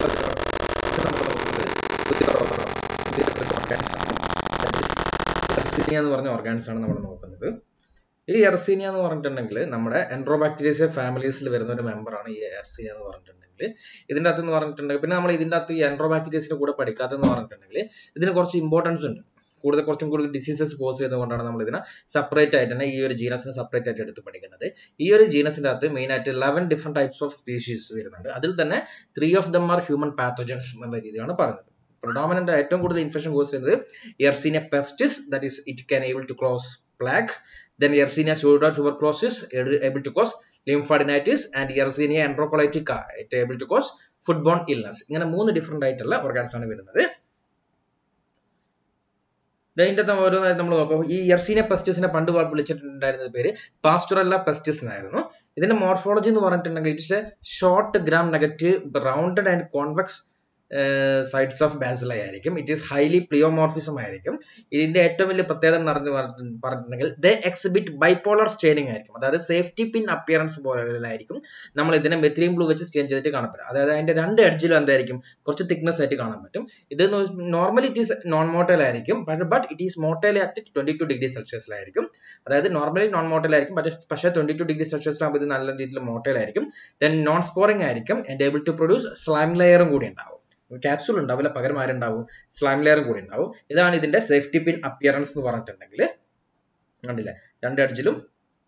Yersinia എന്ന് പറഞ്ഞ organs ആണ് നമ്മൾ നോക്കുന്നത് ഈ എർസീനിയ എന്ന് പറഞ്ഞിട്ടുണ്ടെങ്കിൽ നമ്മുടെ എൻട്രോബാക്ടീരിയസ് ഫാമിലീസിൽ വരുന്ന ഒരു മെമ്പറാണ് ഈ എർസീനിയ എന്ന് പറഞ്ഞിട്ടുണ്ടെങ്കിൽ ഇതിൻ്റെ അകത്ത് എന്ന് പറഞ്ഞിട്ടുണ്ടെങ്കിൽ പിന്നെ നമ്മൾ ഇതിൻ്റെ അകത്ത് ഈ എൻട്രോബാക്ടീരിയസിന്റെ കൂടെ പഠിക്കാത്തെന്ന് പറഞ്ഞിട്ടുണ്ടെങ്കിൽ ഇതിന് കുറച്ച് ഇമ്പോർട്ടൻസ് ഉണ്ട് കൂടുതൽ കുറച്ചും കൂടുതൽ ഡിസീസസ് കോസ് ചെയ്തുകൊണ്ടാണ് നമ്മൾ ഇതിനെ സെപ്പറേറ്റ് ആയിട്ട് തന്നെ ഈ ഒരു ജീനസിനെ സെപ്പറേറ്റ് ആയിട്ട് എടുത്ത് പഠിക്കുന്നത് ഈ ഒരു ജീനസിന്റെ അകത്ത് മെയിൻ ആയിട്ട് eleven different types of species വരുന്നുണ്ട് അതിൽ തന്നെ three of them are human pathogens എന്നുള്ള രീതിയാണ് പറയുന്നത് പ്രൊഡോമിനന്റ് ഏറ്റവും കൂടുതൽ ഇൻഫെക്ഷൻ കോസ് ചെയ്യുന്നത് Yersinia pestis that is it can able to cause plague then Yersinia pseudotuberculosis able to cause lymphadenitis and Yersinia enterocolitica it able to cause foodborne illness ഇങ്ങനെ മൂന്ന് different ആയിട്ടുള്ള organs ആണ് വരുന്നത് ഇതിന്റെ ഓരോന്നായി നമ്മൾ നോക്കാം ഈ എർസീനിയ പെസ്റ്റിസിനെ പണ്ട് വിളിച്ചിട്ടുണ്ടായിരുന്ന പേര് പാസ്റ്റുറല്ല പെസ്റ്റിസ് എന്നായിരുന്നു ഇതിന്റെ മോർഫോളജി എന്ന് പറഞ്ഞിട്ടുണ്ടെങ്കിൽ it's a short gram negative rounded and convex sides of bacilli ആയിരിക്കും ഇറ്റ് ഈസ് ഹൈലി പ്ലിയോമോർഫിസം ആയിരിക്കും ഇതിന്റെ ഏറ്റവും വലിയ പ്രത്യേകത എന്ന് പറഞ്ഞു പറഞ്ഞിട്ടുണ്ടെങ്കിൽ ദ എക്സിബിറ്റ് ബൈപോളർ സ്റ്റെയിനിങ് ആയിരിക്കും അതായത് സേഫ്റ്റി പിൻ അപ്പിയറൻസ് പോലെയായിരിക്കും നമ്മൾ ഇതിനെ മെത്രീൻ ബ്ലൂ വെച്ച് സ്റ്റെയിൻ ചെയ്തിട്ട് കാണാൻ പറ്റും അതായത് അതിന്റെ രണ്ട് എഡ്ജിലും എന്തായിരിക്കും കുറച്ച് തിക്നെസ് ആയിട്ട് കാണാൻ പറ്റും ഇത് normally it is non motile ആയിരിക്കും but it is motile at twenty two degree സെൽഷ്യസിലായിരിക്കും അതായത് നോർമലി നോൺ മോട്ടൽ ആയിരിക്കും പക്ഷേ പക്ഷേ ട്വന്റി ടു ഡിഗ്രി സെൽഷ്യസിലാകുമ്പോൾ ഇത് നല്ല രീതിയിൽ മോട്ടൽ ആയിരിക്കും ദെൻ നോൺ സ്പോറിംഗ് ആയിരിക്കും and able to produce slime ലെയറും കൂടി ഉണ്ടാവും ക്യാപ്സൂൾ ഉണ്ടാവില്ല പകരം ആരുണ്ടാവും സ്ലൈം ലെയറും കൂടി ഉണ്ടാവും ഇതാണ് ഇതിന്റെ സേഫ്റ്റി പിൻ അപ്പിയറൻസ് എന്ന് പറഞ്ഞിട്ടുണ്ടെങ്കിൽ കണ്ടില്ലേ രണ്ട് അഡ്ജിലും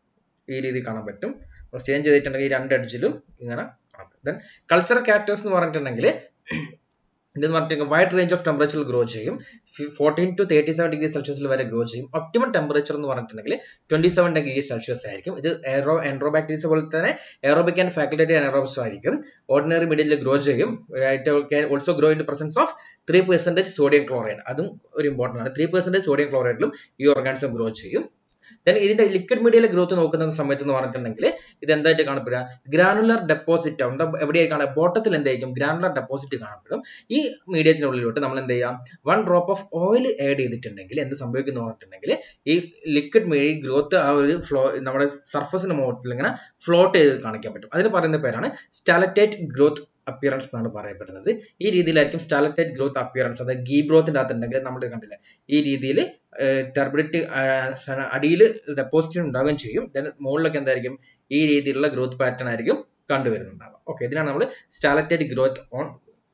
ഈ രീതി കാണാൻ പറ്റും ചേഞ്ച് ചെയ്തിട്ടുണ്ടെങ്കിൽ ഈ രണ്ട് അഡ്ജിലും ഇങ്ങനെ കാണാൻ പറ്റും ദെൻ കൾച്ചർ ക്യാരക്ടേഴ്സ് എന്ന് പറഞ്ഞിട്ടുണ്ടെങ്കിൽ ഇതെന്ന് പറഞ്ഞിട്ടുണ്ടെങ്കിൽ വൈഡ് റേഞ്ച് ഓഫ് ടെമ്പറേച്ചറിൽ ഗ്രോ ചെയ്യും fourteen to thirty seven degree സെൽഷ്യസിൽ വരെ ഗ്രോ ചെയ്യും ഒപ്റ്റിമം ടെമ്പറേച്ചർ എന്ന് പറഞ്ഞിട്ടുണ്ടെങ്കിൽ ട്വന്റി സെവൻ ഡിഗ്രി സെൽഷ്യസ് ആയിരിക്കും ഇത് എയറോ എൻട്രോബാക്ടീരിയസ് പോലെ തന്നെ എയറോബിക് ആൻഡ് ഫാക്കൽറ്റേറ്റീവ് അനറോബ്സ് ആയിരിക്കും ഓർഡിനറി മീഡിയത്തിൽ ഗ്രോ ചെയ്യും also grow in presence of three percentage sodium chloride അതും ഒരു ഇമ്പോർട്ടൻ്റ് ആണ് ത്രീ പെർസെന്റേജ് സോഡിയം ക്ലോറൈഡിലും ഈ ഓർഗാനിസം ഗ്രോ ചെയ്യും ദെൻ ഇതിന്റെ ലിക്വിഡ് മീഡിയയിലെ ഗ്രോത്ത് നോക്കുന്ന സമയത്ത് എന്ന് പറഞ്ഞിട്ടുണ്ടെങ്കിൽ ഇത് എന്തായിട്ട് കാണപ്പെടുക ഗ്രാനുലർ ഡെപ്പോസിറ്റ് എന്താ എവിടെയായി കാണുക ബോട്ടത്തിൽ എന്തായിരിക്കും ഗ്രാനുലർ ഡെപ്പോസിറ്റ് കാണപ്പെടും ഈ മീഡിയത്തിനുള്ളിലോട്ട് നമ്മൾ എന്ത് ചെയ്യാം one drop of oil add ചെയ്തിട്ടുണ്ടെങ്കിൽ എന്ത് സംഭവിക്കുന്നു പറഞ്ഞിട്ടുണ്ടെങ്കിൽ ഈ ലിക്വിഡ് മീഡിയ ഗ്രോത്ത് ആ ഒരു ഫ്ലോ നമ്മുടെ സർഫസിന് മുകളിൽ ഇങ്ങനെ ഫ്ലോട്ട് ചെയ്ത് കാണിക്കാൻ പറ്റും അതിന് പറയുന്ന പേരാണ് സ്റ്റാലറ്റേറ്റ് ഗ്രോത്ത് അപ്പിയറൻസ് എന്നാണ് പറയപ്പെടുന്നത് ഈ രീതിയിലായിരിക്കും സ്റ്റാലറ്റൈറ്റ് ഗ്രോത്ത് അപ്പിയറൻസ് അതായത് ഗീ ഗ്രോത്തിന്റെ അകത്തുണ്ടെങ്കിൽ നമ്മൾ കണ്ടില്ല ഈ രീതിയിൽ ടെർബിഡിറ്റ് അടിയിൽ ഡെപ്പോസിറ്റ് ഉണ്ടാവുകയും ചെയ്യും ദെൻ മുകളിലൊക്കെ എന്തായിരിക്കും ഈ രീതിയിലുള്ള ഗ്രോത്ത് പാറ്റേൺ ആയിരിക്കും കണ്ടുവരുന്നുണ്ടാവുക ഓക്കെ ഇതിനാണ് നമ്മൾ stalactite growth on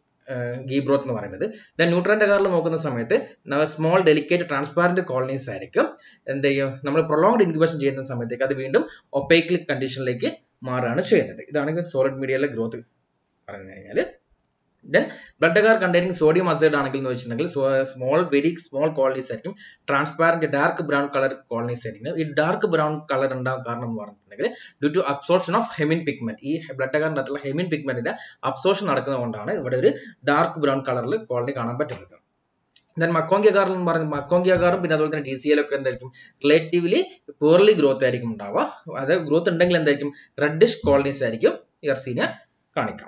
ghee growth എന്ന് പറയുന്നത് ദെൻ ന്യൂട്രൻ്റെ കാറിൽ നോക്കുന്ന സമയത്ത് സ്മോൾ ഡെലിക്കേറ്റ് ട്രാൻസ്പാരന്റ് കോളനീസ് ആയിരിക്കും എന്ത് ചെയ്യും നമ്മൾ പ്രൊലോങ്ഡ് ഇൻക്യുബേഷൻ ചെയ്യുന്ന സമയത്തേക്ക് അത് വീണ്ടും ഒപ്പേക്ക് കണ്ടീഷനിലേക്ക് മാറുകയാണ് ചെയ്യുന്നത് ഇതാണ് സോളിഡ് മീഡിയയിലെ ഗ്രോത്ത് പറഞ്ഞു കഴിഞ്ഞാൽ then blood agar containing sodium azide ആണെങ്കിൽ എന്ന് വെച്ചിട്ടുണ്ടെങ്കിൽ സ്മോൾ വെരി സ്മോൾ കോളനീസ് ആയിരിക്കും transparent dark brown colour colonies ആയിരിക്കും ഈ ഡാർക്ക് ബ്രൗൺ കളർ ഉണ്ടാകാൻ കാരണം എന്ന് പറഞ്ഞിട്ടുണ്ടെങ്കിൽ due to absorption of hemin pigment ഈ ബ്ലഡ് കാറിന്റെ അകത്തുള്ള ഹെമിൻ പിഗ്മെന്റിന്റെ അബ്സോർഷൻ നടക്കുന്നത് കൊണ്ടാണ് ഇവിടെ ഒരു ഡാർക്ക് ബ്രൗൺ കളറിൽ കോളനി കാണാൻ പറ്റുന്നത് ദെൻ മക്കോങ്കിയകാർ എന്ന് പറഞ്ഞ മക്കോങ്കിയകാറും പിന്നെ അതുപോലെ തന്നെ ഡി സി എല്ലൊക്കെ എന്തായിരിക്കും റിലേറ്റീവ്ലി പൂർലി ഗ്രോത്ത് ആയിരിക്കും ഉണ്ടാവുക അത് ഗ്രോത്ത് ഉണ്ടെങ്കിൽ എന്തായിരിക്കും റെഡിഷ് കോളനീസ് ആയിരിക്കും ഇയർസീനിയ കാണിക്കാം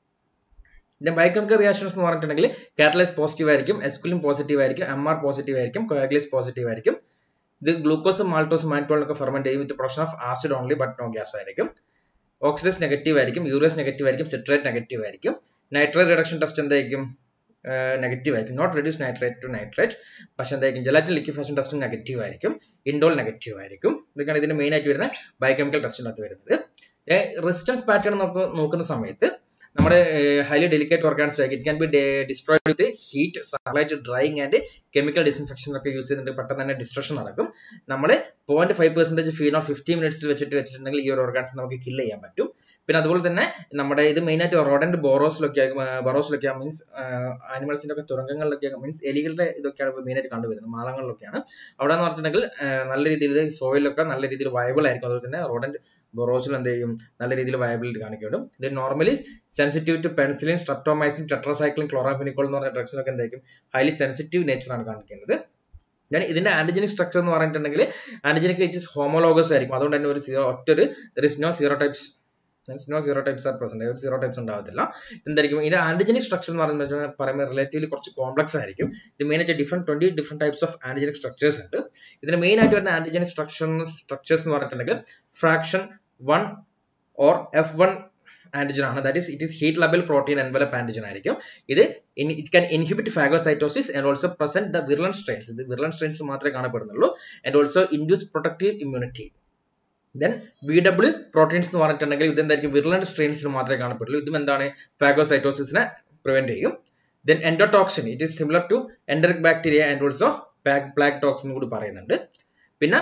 ഇതിന്റെ ബയോകെമിക്കൽ റിയാക്ഷൻസ് എന്ന് പറഞ്ഞിട്ടുണ്ടെങ്കിൽ കാറ്റലൈസ് പോസിറ്റീവ് ആയിരിക്കും എസ്കുലിൻ പോസിറ്റീവ് ആയിരിക്കും എം ആർ പോസിറ്റീവ് ആയിരിക്കും കോയാഗ്ലീസ് പോസിറ്റീവ് ആയിരിക്കും ഇത് ഗ്ലൂക്കോസ് മാൾട്ടോസ് മാൻറ്റോളിനൊക്കെ ഫെർമെന്റ് ചെയ്യും with production of acid only but no gas ആയിരിക്കും ഓക്സിഡസ് നെഗറ്റീവ് ആയിരിക്കും യൂറിയസ് നെഗറ്റീവ് ആയിരിക്കും സിട്രേറ്റ് നെഗറ്റീവ് ആയിരിക്കും നൈട്രേറ്റ് റിഡക്ഷൻ ടെസ്റ്റ് എന്തായിരിക്കും നെഗറ്റീവ് ആയിരിക്കും not reduce nitrate to nitrate പക്ഷെ എന്തായിരിക്കും ജലാറ്റിൻ ലിക്വിഫേഷൻ ടെസ്റ്റ് നെഗറ്റീവ് ആയിരിക്കും ഇൻഡോൾ നെഗറ്റീവ് ആയിരിക്കും ഇതൊക്കെയാണ് ഇതിന് മെയിൻ ആയിട്ട് വരുന്ന ബയോകെമിക്കൽ ടെസ്റ്റിനകത്ത് വരുന്നത് റെസിസ്റ്റൻസ് പാറ്റേൺ നോക്കുന്ന സമയത്ത് നമ്മുടെ ഹൈലി ഡെലിക്കേറ്റ് ഓർഗാൻസ് ആയിരിക്കും it can be destroy with heat sunlight drying and chemical disinfection ഒക്കെ യൂസ് ചെയ്തിട്ട് പെട്ടെന്ന് തന്നെ ഡിസ്ട്രക്ഷൻ നടക്കും നമ്മൾ point five percentage phenol fifty മിനിറ്റ്സിൽ വെച്ചിട്ട് വെച്ചിട്ടുണ്ടെങ്കിൽ ഈ ഒരു ഓർഗാൻസ് നമുക്ക് കില്ല് ചെയ്യാൻ പറ്റും പിന്നെ അതുപോലെ തന്നെ നമ്മുടെ ഇത് മെയിൻ ആയിട്ട് റോഡന്റ് ബോറോസിലൊക്കെ ബോറോസിലൊക്കെ മീൻസ് ആനിമൽസിന്റെ ഒക്കെ തുരങ്കങ്ങളിലൊക്കെ മീൻസ് എലികളുടെ ഇതൊക്കെയാണ് മെയിൻ ആയിട്ട് കണ്ടുവരുന്നത് മാളങ്ങളിലൊക്കെയാണ് അവിടെ എന്ന് പറഞ്ഞിട്ടുണ്ടെങ്കിൽ നല്ല രീതിയിൽ സോയിലൊക്കെ നല്ല രീതിയിൽ വയബിൾ ആയിരിക്കും അതുപോലെ തന്നെ റോഡന്റ് ബൊറോസിൽ എന്ത് ചെയ്യും നല്ല രീതിയിൽ വയബിലിറ്റി കാണിക്കും ഇത് normally sensitive to penicillin streptomycin tetracycline chloramphenicol എന്ന് പറഞ്ഞ ഡ്രഗ്സിനൊക്കെ എന്തായിരിക്കും ഹൈലി സെൻസിറ്റീവ് നേച്ചർ ആണ് കാണിക്കുന്നത് ഞാൻ ഇതിന്റെ ആന്റിജനിക് സ്ട്രക്ചർ എന്ന് പറഞ്ഞിട്ടുണ്ടെങ്കിൽ ആന്റിജനിക് ഇറ്റ് ഇസ് ഹോമോലോഗസ് ആയിരിക്കും അതുകൊണ്ട് തന്നെ ഒരു സീറോ ഒറ്റ ഒരു there is no serotypes no serotypes are present ഒരു സീറോ ടൈപ്സ് ഉണ്ടാകത്തില്ല എന്തായിരിക്കും ഇതിന്റെ ആന്റിജനിക് സ്ട്രക്ചർ എന്ന് പറയുന്നത് പറയുമ്പോൾ റിലേറ്റീവ്ലി കുറച്ച് കോംപ്ലക്സ് ആയിരിക്കും ഇത് മെയിൻ ആയിട്ട് different twenty different types of antigenic structures ഉണ്ട് ഇതിന് മെയിൻ ആയിട്ട് വരുന്ന ആന്റിജനിക് സ്ട്രക്ചർ സ്ട്രക്ചേഴ്സ് എന്ന് പറഞ്ഞിട്ടുണ്ടെങ്കിൽ fraction one or F one antigen ആണ് that is it is heat labile protein envelope antigen ആയിരിക്കും ഇത് it can inhibit phagocytosis and also present the virulent strains ഇത് വിർലൻ സ്ട്രെയിൻസ് മാത്രമേ കാണപ്പെടുന്നുള്ളൂ and also induce protective immunity then B W proteins എന്ന് പറഞ്ഞിട്ടുണ്ടെങ്കിൽ ഇതെന്തായിരിക്കും virulent സ്ട്രെയിൻസിന് മാത്രമേ കാണപ്പെടുള്ളൂ ഇതും എന്താണ് ഫാഗോസൈറ്റോസിസിനെ പ്രിവെന്റ് ചെയ്യും then endotoxin it is similar to enteric bacteria and also plague toxin കൂടി പറയുന്നുണ്ട് പിന്നെ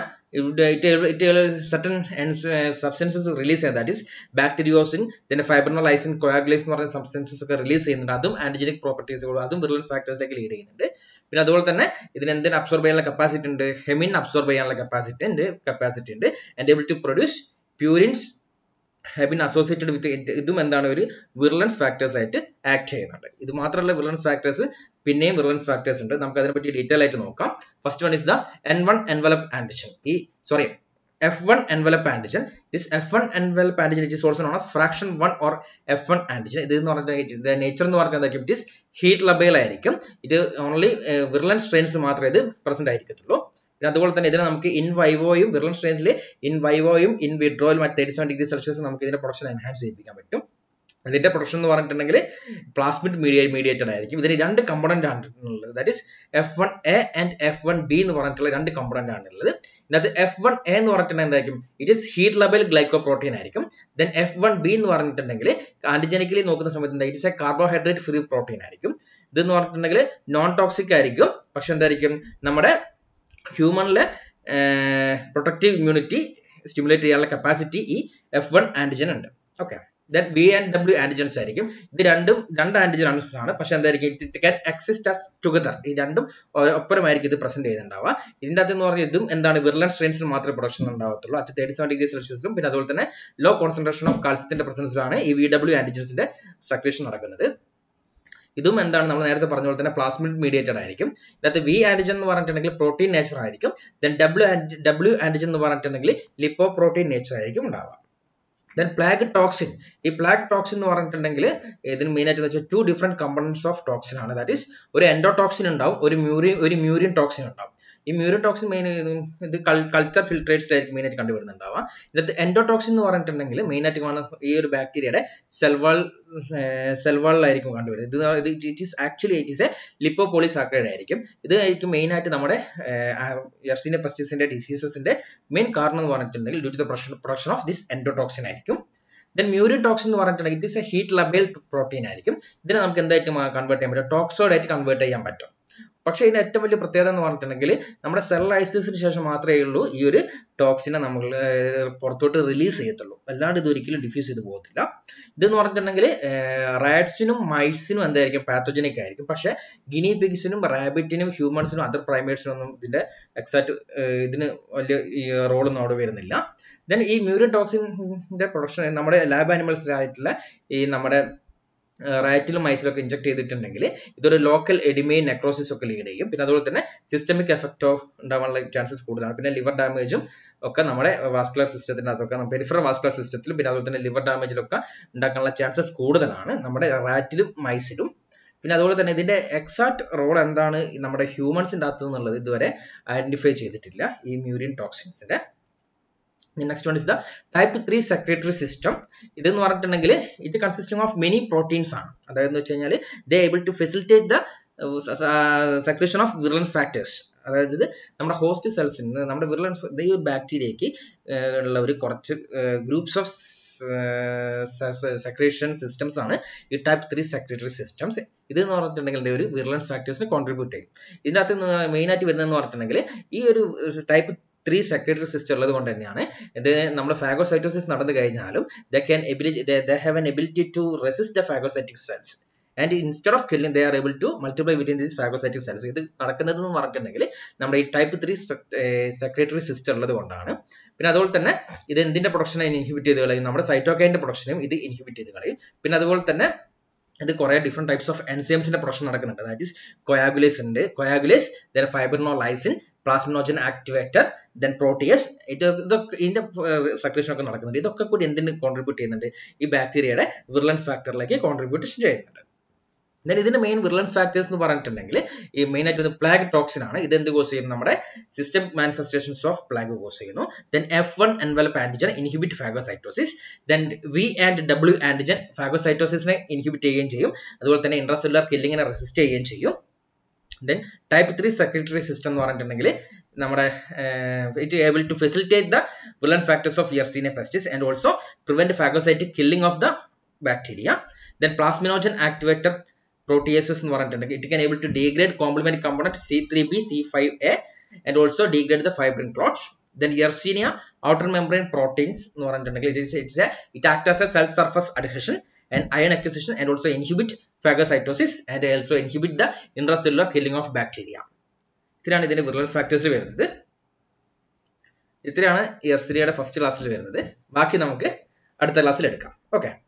സർട്ടൻ സബ്സ്റ്റൻസസ് റിലീസ് ചെയ്യുന്നത് ദാറ്റ് ഇസ് ബാക്ടീരിയോസിൻ പിന്നെ ഫൈബ്രനോലൈസിൻ കൊയാഗുലേസ് എന്ന് പറയുന്ന സബ്സ്റ്റൻസസ് ഒക്കെ റിലീസ് ചെയ്യുന്നുണ്ട് അതും ആന്റിജനിക് പ്രോപ്പർട്ടീസുകളും അതും വിർലൻസ് ഫാക്ടേഴ്സിലേക്ക് ലീഡ് ചെയ്യുന്നുണ്ട് പിന്നെ അതുപോലെ തന്നെ ഇതിന് എന്തിന് അബ്സോർബ് ചെയ്യാനുള്ള കപ്പാസിറ്റി ഉണ്ട് ഹെമിൻ അബ്സോർബ് ചെയ്യാനുള്ള കപ്പാസിറ്റി ഉണ്ട് കപ്പാസിറ്റി ഉണ്ട് and able to produce purines have been associated with ഇതും എന്താണ് ഒരു വിർലൻസ് ഫാക്ടേഴ്സ് ആയിട്ട് ആക്ട് ചെയ്യുന്നുണ്ട് ഇത് മാത്രമല്ല വിർലൻസ് ഫാക്ടേഴ്സ് പിന്നെയും വിർലൻസ് ഫാക്ടേഴ്സ് ഉണ്ട് നമുക്ക് അതിനെപ്പറ്റി ഡീറ്റെയിൽ ആയിട്ട് നോക്കാം first one is the N one envelope antigen ഈ sorry F one envelope antigen this F one envelope antigen it is also known as fraction one or F one antigen ഇത് എന്ന് പറഞ്ഞിട്ട് nature എന്ന് പറഞ്ഞാൽ എന്തായിരിക്കും it is heat ലബേൽ ആയിരിക്കും ഇത് only വിർലൻ strains മാത്രമേ ഇത് പ്രസന്റ് ആയിരിക്കത്തുള്ളൂ പിന്നെ അതുപോലെ തന്നെ ഇതിനെ നമുക്ക് ഇൻ വൈവോയും വിർലൻ സ്ട്രെയിൻസിൽ ഇൻ വൈവോയും ഇൻ വിഡ്രോയിലും at thirty seven degree Celsius നമുക്ക് ഇതിന്റെ പ്രൊഡക്ഷൻ എൻഹാൻസ് ചെയ്യിപ്പിക്കാൻ പറ്റും ഇതിന്റെ പ്രൊഡക്ഷൻ എന്ന് പറഞ്ഞിട്ടുണ്ടെങ്കിൽ പ്ലാസ്മിഡ് മീഡിയ മീഡിയേറ്റഡ് ആയിരിക്കും ഇതിന് രണ്ട് കമ്പോണന്റ് ആണ് ഉള്ളത് that is F one A and F one B എന്ന് പറഞ്ഞിട്ടുള്ള രണ്ട് കമ്പോണന്റ് ആണ് ഉള്ളത് ഇതിനകത്ത് എഫ് വൺ എ എന്ന് പറഞ്ഞിട്ടുണ്ടെങ്കിൽ എന്തായിരിക്കും ഇറ്റ് ഇസ് ഹീറ്റ് ലെവൽ ഗ്ലൈക്കോ പ്രോട്ടീൻ ആയിരിക്കും ദെൻ എഫ് വൺ ബി എന്ന് പറഞ്ഞിട്ടുണ്ടെങ്കിൽ ആന്റിജനിക്കലി നോക്കുന്ന സമയത്ത് എന്താ it's a carbohydrate free protein ആയിരിക്കും ഇതെന്ന് പറഞ്ഞിട്ടുണ്ടെങ്കിൽ നോൺ ടോക്സിക് ആയിരിക്കും പക്ഷെ എന്തായിരിക്കും നമ്മുടെ ഹ്യൂമണിലെ പ്രൊട്ടക്റ്റീവ് ഇമ്മ്യൂണിറ്റി സ്റ്റിമുലേറ്റ് ചെയ്യാനുള്ള കപ്പാസിറ്റി ഈ എഫ് വൺ ആന്റിജൻ ഉണ്ട് okay then B and W antigens ആയിരിക്കും ഇത് രണ്ടും രണ്ട് ആന്റിജൻസ് ആണ് പക്ഷെ എന്തായിരിക്കും it can exist as together ഈ രണ്ടും ഒപ്പരമായിരിക്കും ഇത് പ്രസന്റ് ചെയ്യുന്നുണ്ടാവുക ഇതിന്റെ അകത്ത് എന്ന് പറഞ്ഞാൽ ഇതും എന്താണ് വിർലൻ സ്ട്രെയിൻസിന് മാത്രമേ പ്രൊഡക്ഷൻ ഉണ്ടാവത്തുള്ളൂ അറ്റ് തേർട്ടി സെവൻ ഡിഗ്രി സെൽഷ്യസിലും പിന്നെ അതുപോലെ തന്നെ ലോ കോൺസെൻട്രേഷൻ ഓഫ് കാൽസ്യത്തിന്റെ പ്രസൻസിലാണ് ഈ വി ഡബ്ല്യു ആന്റിജൻസിന്റെ സക്രേഷൻ നടക്കുന്നത് ഇതും എന്താണ് നമ്മൾ നേരത്തെ പറഞ്ഞ പോലെ തന്നെ പ്ലാസ്മിഡ് മീഡിയേറ്റഡ് ആയിരിക്കും ഇതിനകത്ത് വി ആന്റിജൻ എന്ന് പറഞ്ഞിട്ടുണ്ടെങ്കിൽ പ്രോട്ടീൻ നേച്ചർ ആയിരിക്കും ദെൻ ഡബ്ല്യു ഡബ്ല്യു ആന്റിജൻ എന്ന് പറഞ്ഞിട്ടുണ്ടെങ്കിൽ ലിപ്പോ പ്രോട്ടീൻ നേച്ചർ ആയിരിക്കും ഉണ്ടാവുക ദെൻ പ്ലാഗ് ടോക്സിൻ ഈ പ്ലാഗ് ടോക്സിൻ എന്ന് പറഞ്ഞിട്ടുണ്ടെങ്കിൽ ഇതിന് മെയിൻ ആയിട്ട് വെച്ചാൽ two different components of toxin ആണ് ദാറ്റ് ഈസ് ഒരു എൻഡോടോക്സിൻ ഉണ്ടാവും ഒരു മ്യൂറിൻ ഒരു മ്യൂറിൻ ടോക്സിൻ ഉണ്ടാവും ഈ മ്യൂറിൻ ടോക്സിൻ മെയിൻ ഇത് കൾച്ചർ ഫിൽട്രേറ്റ്സിലായിരിക്കും മെയിൻ ആയിട്ട് കണ്ടുവരുന്നുണ്ടാവുക ഇതിനകത്ത് എൻഡോടോക്സിൻ എന്ന് പറഞ്ഞിട്ടുണ്ടെങ്കിൽ മെയിൻ ആയിട്ട് കാണുന്ന ഈ ഒരു ബാക്ടീരിയയുടെ സെൽവാൾ സെൽവാളിലായിരിക്കും കണ്ടുവരുന്നത് ഇത് ഇത് it is actually it is a lipopolysaccharide ആയിരിക്കും ഇത് ആയിരിക്കും മെയിൻ ആയിട്ട് നമ്മുടെ എർസിനെ പെസ്റ്റിസിന്റെ ഡിസീസസിന്റെ മെയിൻ കാരണം എന്ന് പറഞ്ഞിട്ടുണ്ടെങ്കിൽ due to the production of this endotoxin ആയിരിക്കും ദെൻ മ്യൂരിൻ ടോക്സിൻ എന്ന് പറഞ്ഞിട്ടുണ്ടെങ്കിൽ it is a heat labile protein ആയിരിക്കും ഇതിനെ നമുക്ക് എന്തായിട്ട് കൺവേർട്ട് ചെയ്യാൻ പറ്റും ടോക്സോഡ് ആയിട്ട് കൺവേർട്ട് ചെയ്യാൻ പറ്റും പക്ഷേ ഇതിന്റെ ഏറ്റവും വലിയ പ്രത്യേകത എന്ന് പറഞ്ഞിട്ടുണ്ടെങ്കിൽ നമ്മുടെ സെൽ ലൈസിസിന് ശേഷം മാത്രമേ ഉള്ളൂ ഈ ഒരു ടോക്സിനെ നമ്മൾ പുറത്തോട്ട് റിലീസ് ചെയ്യത്തുള്ളൂ അല്ലാണ്ട് ഇത് ഒരിക്കലും ഡിഫ്യൂസ് ചെയ്ത് പോകത്തില്ല ഇതെന്ന് പറഞ്ഞിട്ടുണ്ടെങ്കിൽ റാറ്റ്സിനും മൈറ്റ്സിനും എന്തായിരിക്കും പാത്തോജനിക് ആയിരിക്കും പക്ഷേ ഗിനി പിഗ്സിനും റാബിറ്റിനും ഹ്യൂമൻസിനും അതർ പ്രൈമേറ്റ്സിനും ഒന്നും ഇതിന്റെ എക്സാക്ട് ഇതിന് വലിയ റോളൊന്നും അവിടെ വരുന്നില്ല ദെൻ ഈ മ്യൂരിൻ ടോക്സിന്റെ പ്രൊഡക്ഷൻ നമ്മുടെ ലാബ് ആനിമൽസിലായിട്ടുള്ള ഈ നമ്മുടെ റാറ്റിലും മൈസിലും ഒക്കെ ഇഞ്ചക്ട് ചെയ്തിട്ടുണ്ടെങ്കിൽ ഇതൊരു ലോക്കൽ എഡിമൈൻ നെക്രോസിസ് ഒക്കെ ലീഡ് ചെയ്യും പിന്നെ അതുപോലെ തന്നെ സിസ്റ്റമിക് എഫക്റ്റ് ഉണ്ടാവാനുള്ള ചാൻസസ് കൂടുതലാണ് പിന്നെ ലിവർ ഡാമേജും ഒക്കെ നമ്മുടെ വാസ്കുലർ സിസ്റ്റത്തിൻ്റെ അകത്തൊക്കെ പെരിഫറൽ വാസ്കുലർ സിസ്റ്റത്തിലും പിന്നെ അതുപോലെ തന്നെ ലിവർ ഡാമേജിലൊക്കെ ഉണ്ടാക്കാനുള്ള ചാൻസസ് കൂടുതലാണ് നമ്മുടെ റാറ്റിലും മൈസിലും പിന്നെ അതുപോലെ തന്നെ ഇതിന്റെ എക്സാക്ട് റോൾ എന്താണ് നമ്മുടെ ഹ്യൂമൻസിന്റെ അകത്ത് എന്നുള്ളത് ഇതുവരെ ഐഡന്റിഫൈ ചെയ്തിട്ടില്ല ഈ മ്യൂരിൻ ടോക്സിൻസിന്റെ next one is the type three secretory system ഇതെന്ന് പറഞ്ഞിട്ടുണ്ടെങ്കിൽ it consisting of many proteins ആണ് അതായത് വെച്ച് കഴിഞ്ഞാൽ they able to facilitate the secretion of virulence factors അതായത് ഇത് നമ്മുടെ ഹോസ്റ്റ് സെൽസിന് നമ്മുടെ വിർലൻസ് ഈ ഒരു ബാക്ടീരിയയ്ക്ക് ഉള്ള ഒരു കുറച്ച് ഗ്രൂപ്പ്സ് ഓഫ് സെക്രേഷൻ സിസ്റ്റംസ് ആണ് ഈ ടൈപ്പ് ത്രീ സെക്രട്ടറി സിസ്റ്റംസ് ഇത് എന്ന് പറഞ്ഞിട്ടുണ്ടെങ്കിൽ ഒരു വിർലൻസ് ഫാക്ടേഴ്സിന് കോൺട്രിബ്യൂട്ട് ചെയ്യും ഇതിനകത്ത് മെയിൻ ആയിട്ട് വരുന്നതെന്ന് പറഞ്ഞിട്ടുണ്ടെങ്കിൽ ഈ ഒരു ടൈപ്പ് ത്രീ സെക്രട്ടറി സിസ്റ്റം ഉള്ളത് കൊണ്ട് തന്നെയാണ് ഇത് നമ്മൾ ഫാഗോസൈറ്റോസിസ് നടന്നു കഴിഞ്ഞാലും they can ability they have an ability to resist the phagocytic cells and instead of killing they are able to multiply within these phagocytic cells ഇത് നടക്കുന്നത് എന്ന് പറഞ്ഞിട്ടുണ്ടെങ്കിൽ നമ്മുടെ ഈ ടൈപ്പ് ത്രീ സെക്രട്ടറി സിസ്റ്റം ഉള്ളത് കൊണ്ടാണ് പിന്നെ അതുപോലെ തന്നെ ഇത് എന്തിന്റെ പ്രൊഡക്ഷനെ ഇൻഹിബിറ്റ് ചെയ്ത് കളയും നമ്മുടെ സൈറ്റോകൈൻ്റെ പ്രൊഡക്ഷനും ഇത് ഇൻഹിബിറ്റ് ചെയ്ത് കളയും പിന്നെ അതുപോലെ തന്നെ ഇത് കുറെ ഡിഫറെന്റ് ടൈപ്സ് ഓഫ് എൻസൈംസിന്റെ പ്രൊഡക്ഷൻ നടക്കുന്നുണ്ട് ദാറ്റ് ഇസ് കൊയാഗുലേസ് ഉണ്ട് coagulase then fibrinolysin plasminogen activator then protease ഇത് ഇതൊക്കെ ഇതിന്റെ സെക്രേഷൻ ഒക്കെ നടക്കുന്നുണ്ട് ഇതൊക്കെ കൂടി എന്തിന് കോൺട്രിബ്യൂട്ട് ചെയ്യുന്നുണ്ട് ഈ ബാക്ടീരിയയുടെ വിർലൻസ് ഫാക്ടറിലേക്ക് കോൺട്രിബ്യൂട്ട് ചെയ്യുന്നുണ്ട് ദെൻ ഇതിന്റെ മെയിൻ വിർലൻസ് ഫാക്ടേഴ്സ് എന്ന് പറഞ്ഞിട്ടുണ്ടെങ്കിൽ ഈ മെയിൻ ആയിട്ട് വരുന്നത് പ്ലാഗ് ടോക്സിൻ ആണ് ഇത് എന്ത് കോസ് ചെയ്യുന്നു നമ്മുടെ system manifestations of plague cause ചെയ്യുന്നു then F one envelope antigen inhibit phagocytosis then V and W antigen ഫാഗോസൈറ്റോസിസിനെ ഇൻഹിബിറ്റ് ചെയ്യുകയും ചെയ്യും അതുപോലെ തന്നെ ഇൻട്രാസെല്ലുലാർ കില്ലിങ്ങിനെ റെസിസ്റ്റ് ചെയ്യുകയും ചെയ്യും then type three secretory system എന്ന് പറഞ്ഞിട്ടുണ്ടെങ്കിൽ നമ്മുടെ it able to facilitate the virulence factors of Yersinia pestis and also prevent phagocytic killing of the bacteria then plasminogen activator proteases എന്ന് പറഞ്ഞിട്ടുണ്ടെങ്കിൽ it can able to degrade complement component C three B C five A and also degrade the fibrin clots then Yersinia outer membrane proteins എന്ന് പറഞ്ഞിട്ടുണ്ടെങ്കിൽ it it's it act as a cell surface adhesion and ion acquisition and also inhibit phagocytosis and also inhibit the intracellular killing of bacteria. ഇത്രയാണ് ഇതിന്റെ virulence ഫാക്ടേഴ്സിൽ വരുന്നത് ഇത്രയാണ് എർസിരിയുടെ first ക്ലാസ്സിൽ വരുന്നത് ബാക്കി നമുക്ക് അടുത്ത ക്ലാസ്സിൽ എടുക്കാം ഓക്കെ